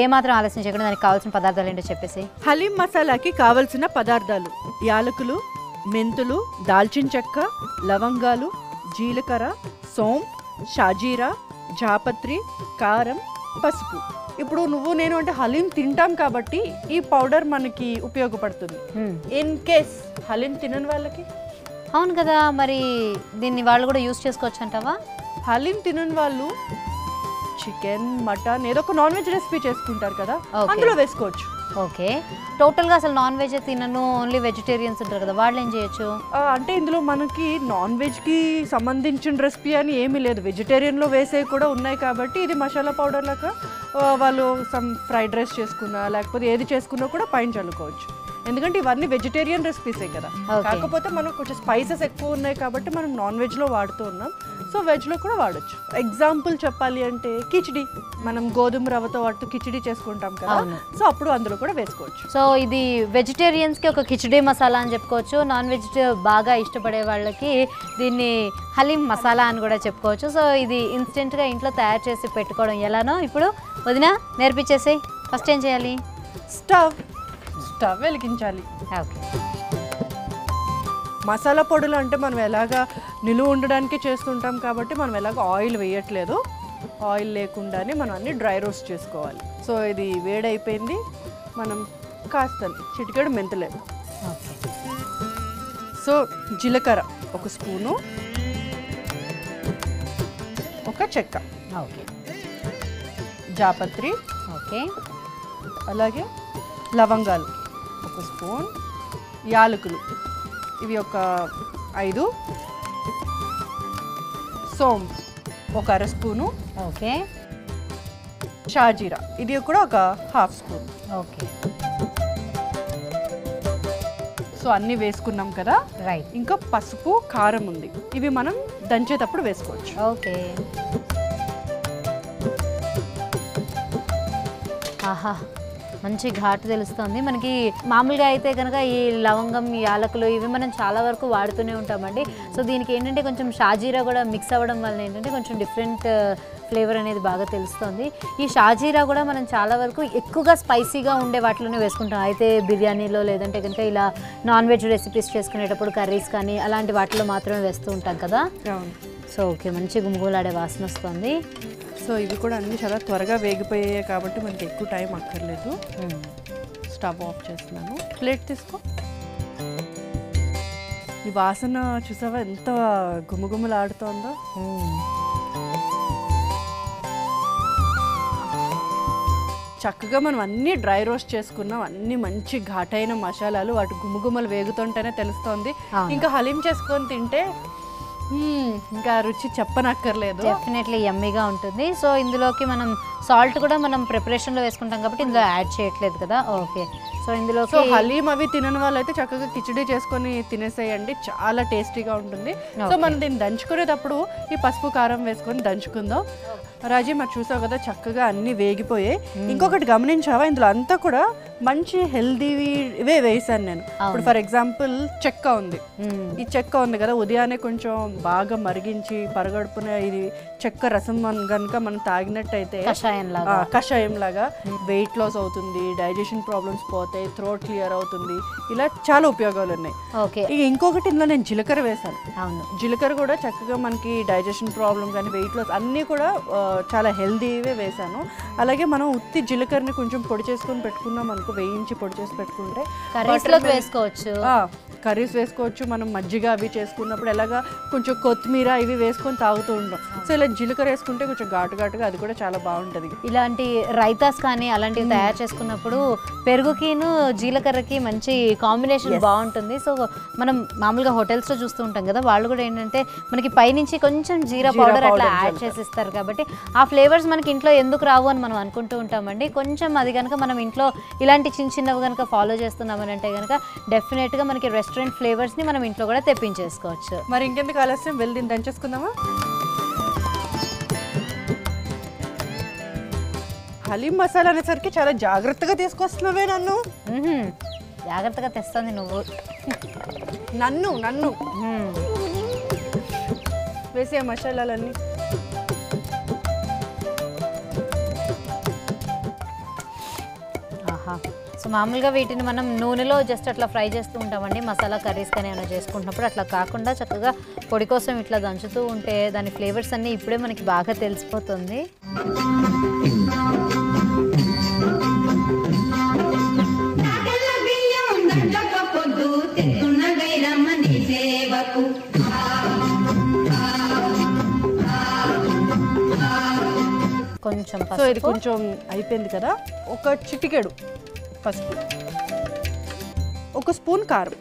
ఏ మాత్రం ఆలస్యం చేయకుండా దానికి కావాల్సిన పదార్థాలు ఏంటో చెప్పేసి హలీం మసాలాకి కావలసిన పదార్థాలు యాలకులు మెంతులు దాల్చిన చెక్క లవంగాలు జీలకర్ర సోం షాజీరా జాపత్రి కారం పసుపు ఇప్పుడు నువ్వు నేను అంటే హలీం తింటాం కాబట్టి ఈ పౌడర్ మనకి ఉపయోగపడుతుంది మ్మ్. ఇన్ కేస్ హలీం తినని వాళ్ళకి అవును కదా మరి దీన్ని వాళ్ళు కూడా యూస్ చేసుకోవచ్చు అంటావా హలీం తినని వాళ్ళు చికెన్ మటన్ ఏదో ఒక నాన్ వెజ్ రెసిపీ చేసుకుంటారు కదా Okay. అందులో వేసుకోవచ్చు ఓకే టోటల్గా అసలు నాన్ వెజ్ తినను ఓన్లీ వెజిటేరియన్స్ ఉంటారు కదా వాళ్ళు ఏం చేయొచ్చు ఆ, అంటే ఇందులో మనకి నాన్ వెజ్కి సంబంధించిన రెసిపీ అని ఏమీ లేదు వెజిటేరియన్లో వేసే కూడా ఉన్నాయి కాబట్టి ఇది మసాలా పౌడర్ లాగా ఆ, వాళ్ళు సమ్ ఫ్రైడ్ రైస్ చేసుకున్నా లేకపోతే ఏది చేసుకున్నా కూడా పైన చల్లుకోవచ్చు ఎందుకంటే ఇవన్నీ వెజిటేరియన్ రెసిపీసే కదా Okay. కాకపోతే మనం కొంచెం స్పైసెస్ ఎక్కువ ఉన్నాయి కాబట్టి మనం నాన్ వెజ్లో వాడుతూ ఉన్నాం సో వెజ్లో కూడా వాడచ్చు ఎగ్జాంపుల్ చెప్పాలి అంటే కిచిడి మనం గోధుమ రవ్వతో వాడుతూ కిచిడి చేసుకుంటాం కదా అవును. సో అప్పుడు అందులో కూడా వేసుకోవచ్చు సో ఇది వెజిటేరియన్స్కి ఒక కిచడీ మసాలా అని చెప్పుకోవచ్చు నాన్ వెజ్ బాగా ఇష్టపడే వాళ్ళకి దీన్ని హలీం మసాలా అని కూడా చెప్పుకోవచ్చు సో ఇది ఇన్స్టెంట్గా ఇంట్లో తయారు చేసి పెట్టుకోవడం ఎలానో ఇప్పుడు వదిన నేర్పించేసి ఫస్ట్ ఏం చేయాలి స్టవ్ స్టవ్ వెలిగించాలి ఓకే మసాలా పొడులు అంటే మనం ఎలాగా నిలువ ఉండడానికి చేస్తుంటాం కాబట్టి మనం ఎలాగ ఆయిల్ వేయట్లేదు ఆయిల్ లేకుండానే మనం అన్ని డ్రై రోస్ట్ చేసుకోవాలి సో ఇది వేడైపోయింది మనం కాస్త చిటికెడు మెంతులేదు ఓకే సో జీలకర్ర ఒక స్పూను ఒక చెక్క ఓకే జాపత్రి ఓకే అలాగే లవంగాలు ఒక స్పూన్ యాలకులు ఇవి ఒక ఐదు సోమ్ ఒక అర స్పూను ఓకే షాజీరా ఇది కూడా ఒక హాఫ్ స్పూన్ ఓకే సో అన్నీ వేసుకున్నాం కదా రైట్ ఇంకా పసుపు కారం ఉంది ఇవి మనం దంచేటప్పుడు వేసుకోవచ్చు ఓకే ఆహా మంచి ఘాటు తెలుస్తుంది మనకి మామూలుగా అయితే కనుక ఈ లవంగం ఈ యాలకులు ఇవి మనం చాలా వరకు వాడుతూనే ఉంటామండి సో దీనికి ఏంటంటే కొంచెం షాజీరా కూడా మిక్స్ అవ్వడం వల్ల ఏంటంటే కొంచెం డిఫరెంట్ ఫ్లేవర్ అనేది బాగా తెలుస్తుంది ఈ షాజీరా కూడా మనం చాలా వరకు ఎక్కువగా స్పైసీగా ఉండే వాటిలోనే వేసుకుంటాం అయితే బిర్యానీలో లేదంటే కనుక ఇలా నాన్ వెజ్ రెసిపీస్ చేసుకునేటప్పుడు కర్రీస్ కానీ అలాంటి వాటిలో మాత్రమే వేస్తూ ఉంటాం కదా అవును సో ఓకే మంచి గుమగులాడే వాసన వస్తుంది సో ఇవి కూడా అన్ని చాలా త్వరగా వేగిపోయాయి కాబట్టి మనకి ఎక్కువ టైం అక్కర్లేదు స్టవ్ ఆఫ్ చేస్తున్నాను ప్లేట్ తీసుకో ఈ వాసన చూసావా ఎంత గుమగుమలాడుతోందో చక్కగా మనం అన్ని డ్రై రోస్ట్ చేసుకున్నాం అన్ని మంచి ఘాటైన మసాలాలు వాటి గుమగుమలు వేగుతుంటేనే తెలుస్తోంది అవును. ఇంకా హలీం చేసుకొని తింటే మ్మ్, ఇంకా రుచి చెప్పనక్కర్లేదు డెఫినెట్లీ యమ్మీగా ఉంటుంది సో ఇందులోకి మనం సాల్ట్ కూడా మనం ప్రిపరేషన్లో వేసుకుంటాం కాబట్టి ఇందులో యాడ్ చేయట్లేదు కదా ఓకే సో సో ఇందులోకి హలీం అవి తినని వాళ్ళైతే చక్కగా కిచిడి చేసుకొని తినేసేయండి చాలా టేస్టీగా ఉంటుంది సో మనం దీన్ని దంచుకునేటప్పుడు ఈ పసుపు కారం వేసుకొని దంచుకుందాం రాజీ మరి చూసావు కదా చక్కగా అన్ని వేగిపోయాయి ఇంకొకటి గమనించావా ఇందులో అంతా కూడా మంచి హెల్దీవే వేసాను నేను ఇప్పుడు ఫర్ ఎగ్జాంపుల్ చెక్క ఉంది మ్మ్. ఈ చెక్క ఉంది కదా ఉదయాన్నే కొంచెం బాగా మరిగించి పరగడుపున ఇది చెక్క రసం కనుక మనం తాగినట్టయితే కషాయం ఆ, లాగా కషాయం లాగా వెయిట్ లాస్ అవుతుంది డైజెషన్ ప్రాబ్లమ్స్ పోతాయి థ్రోట్ క్లియర్ అవుతుంది ఇలా చాలా ఉపయోగాలు ఉన్నాయి ఓకే ఇక ఇంకొకటి ఇందులో నేను జీలకర్ర వేశాను అవును జీలకర్ర కూడా చక్కగా మనకి డైజెషన్ ప్రాబ్లం కానీ వెయిట్ లాస్ అన్నీ కూడా ఆ, చాలా హెల్దీవే వేశాను అలాగే మనం ఉత్తి జీలకర్రని కొంచెం పొడి చేసుకొని పెట్టుకున్నాం అనుకో వేయించి పొడి చేసి పెట్టుకుంటే కర్రీస్లోకి వేసుకోవచ్చు కర్రీస్ వేసుకోవచ్చు మనం మజ్జిగ అవి చేసుకున్నప్పుడు ఎలాగా కొంచెం కొత్తిమీర ఇవి వేసుకొని తాగుతూ ఉంటాం సో ఇలా జీలకర్ర వేసుకుంటే కొంచెం ఘాటు ఘాటుగా అది కూడా చాలా బాగుంటుంది ఇలాంటి రైతాస్ కానీ అలాంటివి తయారు చేసుకున్నప్పుడు పెరుగుకిను జీలకర్రకి మంచి కాంబినేషన్ బాగుంటుంది సో మనం మామూలుగా హోటల్స్లో చూస్తూ ఉంటాం కదా వాళ్ళు కూడా ఏంటంటే మనకి పైనుంచి కొంచెం జీరా పౌడర్ అట్లా యాడ్ చేసి ఇస్తారు కాబట్టి ఆ ఫ్లేవర్స్ మనకి ఇంట్లో ఎందుకు రావు అని మనం అనుకుంటూ ఉంటామండి కొంచెం అది కనుక మనం ఇంట్లో ఇలాంటి చిన్న చిన్నవి కనుక ఫాలో చేస్తున్నామని అంటే కనుక డెఫినెట్గా మనకి రెస్టారెంట్ ఫ్లేవర్స్ని మనం ఇంట్లో కూడా తెప్పించేసుకోవచ్చు మరి ఇంకెందుకు ఆలస్యం వెళ్ళి దీన్ని దంచేసుకుందామా హలీం మసాలా అనేసరికి చాలా జాగ్రత్తగా తీసుకొస్తున్నావే నన్ను మ్మ్హ్మ్. జాగ్రత్తగా తెస్తుంది నువ్వు నన్ను నన్ను మ్మ్. వేసే మసాలాలన్నీ సో మామూలుగా వీటిని మనం నూనెలో జస్ట్ అట్లా ఫ్రై చేస్తూ ఉంటామండి మసాలా కర్రీస్ కానీ ఏమైనా చేసుకుంటున్నప్పుడు అట్లా కాకుండా చక్కగా పొడి కోసం ఇట్లా దంచుతూ ఉంటే దాని ఫ్లేవర్స్ అన్నీ ఇప్పుడే మనకి బాగా తెలిసిపోతుంది నాగల బియ్యం దండక పొద్దు తెస్తున్న గైరమ్మ నీ సేవకు కొంచెం సో ఇది పసుపు కొంచెం అయిపోయింది కదా ఒక చిటికెడు పసుపు ఒక స్పూన్ కారం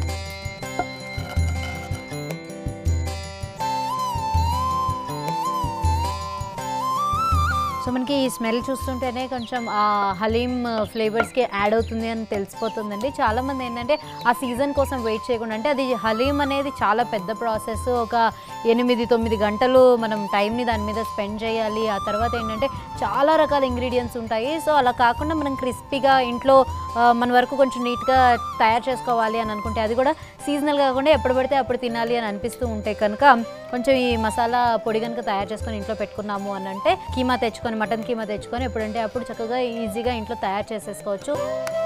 సో మనకి ఈ స్మెల్ చూస్తుంటేనే కొంచెం ఆ హలీం ఫ్లేవర్స్కి యాడ్ అవుతుంది అని తెలిసిపోతుందండి చాలామంది ఏంటంటే ఆ సీజన్ కోసం వెయిట్ చేయకుండా అంటే అది హలీం అనేది చాలా పెద్ద ప్రాసెస్ ఒక ఎనిమిది తొమ్మిది గంటలు మనం టైంని దాని మీద స్పెండ్ చేయాలి ఆ తర్వాత ఏంటంటే చాలా రకాల ఇంగ్రీడియంట్స్ ఉంటాయి సో అలా కాకుండా మనం క్రిస్పీగా ఇంట్లో ఆ, మన వరకు కొంచెం నీట్గా తయారు చేసుకోవాలి అని అనుకుంటే అది కూడా సీజనల్ కాకుండా ఎప్పుడు పడితే అప్పుడు తినాలి అని అనిపిస్తూ ఉంటే కనుక కొంచెం ఈ మసాలా పొడి కనుక తయారు చేసుకొని ఇంట్లో పెట్టుకున్నాము అని అంటే కీమా తెచ్చుకొని మటన్ కీమా తెచ్చుకొని ఎప్పుడంటే అప్పుడు చక్కగా ఈజీగా ఇంట్లో తయారు చేసేసుకోవచ్చు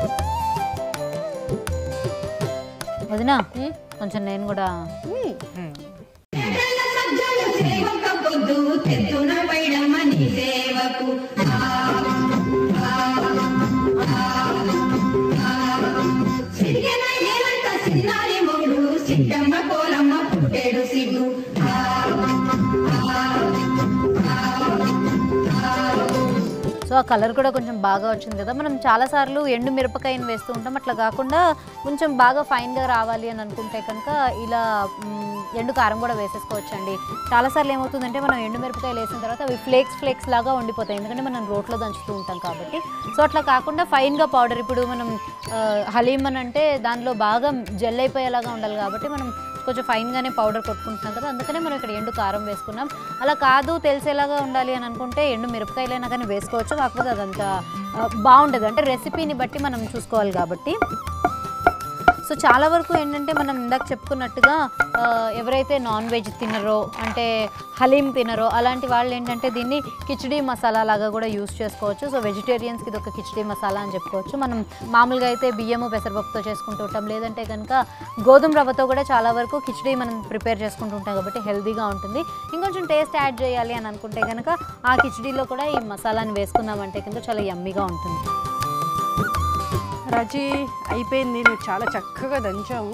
వదినా కొంచెం నేను కూడా ఎర్రల సజ్జలు సేవక పొద్దు తెస్తున్న వైడమ్మ నీ సేవకు సిరిగెన ఏలంత సిన్నారి మొగుడు సిట్టమ్మ కోలమ్మ పుట్టేడు సిగ్గు సో ఆ కలర్ కూడా కొంచెం బాగా వచ్చింది కదా మనం చాలాసార్లు ఎండు మిరపకాయని వేస్తూ ఉంటాం అట్లా కాకుండా కొంచెం బాగా ఫైన్గా రావాలి అని అనుకుంటే కనుక ఇలా మ్, ఎండు కారం కూడా వేసేసుకోవచ్చండి చాలాసార్లు ఏమవుతుందంటే మనం ఎండు మిరపకాయలు వేసిన తర్వాత అవి ఫ్లేక్స్ ఫ్లేక్స్ లాగా ఉండిపోతాయి ఎందుకంటే మనం రోట్లో దంచుతూ ఉంటాం కాబట్టి సో అట్లా కాకుండా ఫైన్గా పౌడర్ ఇప్పుడు మనం ఆ, హలీం అని అంటే దానిలో బాగా జెల్ అయిపోయేలాగా ఉండాలి కాబట్టి మనం కొంచెం ఫైన్గానే పౌడర్ కొట్టుకుంటున్నాం కదా అందుకనే మనం ఇక్కడ ఎండు కారం వేసుకున్నాం అలా కాదు తెలిసేలాగా ఉండాలి అని అనుకుంటే ఎండు మిరపకాయలైనా కానీ వేసుకోవచ్చు కాకపోతే అదంతా ఆ, బాగుండదు అంటే రెసిపీని బట్టి మనం చూసుకోవాలి కాబట్టి సో చాలా వరకు ఏంటంటే మనం ఇందాక చెప్పుకున్నట్టుగా ఆ, ఎవరైతే నాన్ వెజ్ తినరో అంటే హలీం తినరో అలాంటి వాళ్ళు ఏంటంటే దీన్ని కిచిడీ మసాలా లాగా కూడా యూస్ చేసుకోవచ్చు సో వెజిటేరియన్స్కి ఇది ఒక కిచిడీ మసాలా అని చెప్పుకోవచ్చు మనం మామూలుగా అయితే బియ్యము పెసరపప్పుతో చేసుకుంటూ ఉంటాం లేదంటే కనుక గోధుమ రవ్వతో కూడా చాలా వరకు కిచిడీ మనం ప్రిపేర్ చేసుకుంటూ ఉంటాం కాబట్టి హెల్తీగా ఉంటుంది ఇంకొంచెం టేస్ట్ యాడ్ చేయాలి అని అనుకుంటే కనుక ఆ కిచిడీలో కూడా ఈ మసాలాని వేసుకున్నామంటే కనుక చాలా యమ్మీగా ఉంటుంది రజీ అయిపోయింది నువ్వు చాలా చక్కగా దంచావు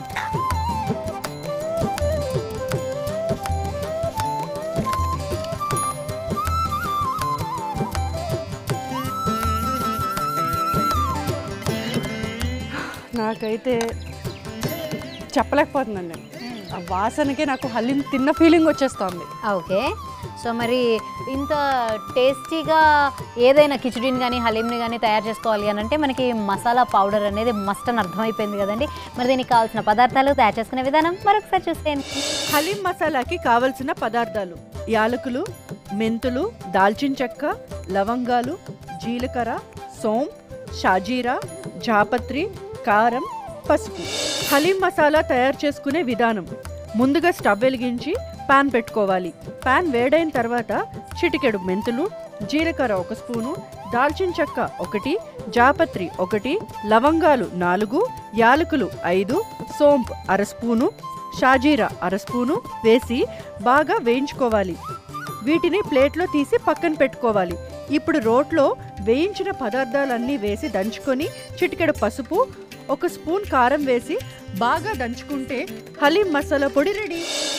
నాకైతే చెప్పలేకపోతున్నాను నేను ఆ వాసనకే నాకు హలీం తిన్న ఫీలింగ్ వచ్చేస్తుంది ఓకే సో మరి ఇంత టేస్టీగా ఏదైనా కిచడీని కానీ హలీంని కానీ తయారు చేసుకోవాలి అని అంటే మనకి మసాలా పౌడర్ అనేది మస్ట్ అని అర్థమైపోయింది కదండి మరి దీనికి కావాల్సిన పదార్థాలు తయారు చేసుకునే విధానం మరొకసారి చూసేయండి హలీం మసాలాకి కావలసిన పదార్థాలు యాలకులు మెంతులు దాల్చిన చెక్క లవంగాలు జీలకర్ర సోంప్ షాజీరా జాపత్రి కారం పసుపు హలీం మసాలా తయారు చేసుకునే విధానం ముందుగా స్టవ్ వెలిగించి పాన్ పెట్టుకోవాలి పాన్ వేడైన తర్వాత చిటికెడు మెంతులు జీలకర్ర ఒక స్పూను దాల్చిన చెక్క ఒకటి జాపత్రి ఒకటి లవంగాలు నాలుగు యాలకులు ఐదు సోంప్ అర స్పూను షాజీరా అర స్పూను వేసి బాగా వేయించుకోవాలి వీటిని ప్లేట్లో తీసి పక్కన పెట్టుకోవాలి ఇప్పుడు రోట్లో వేయించిన పదార్థాలన్నీ వేసి దంచుకొని చిటికెడు పసుపు ఒక స్పూన్ కారం వేసి బాగా దంచుకుంటే హలీం మసాలా పొడి రెడీ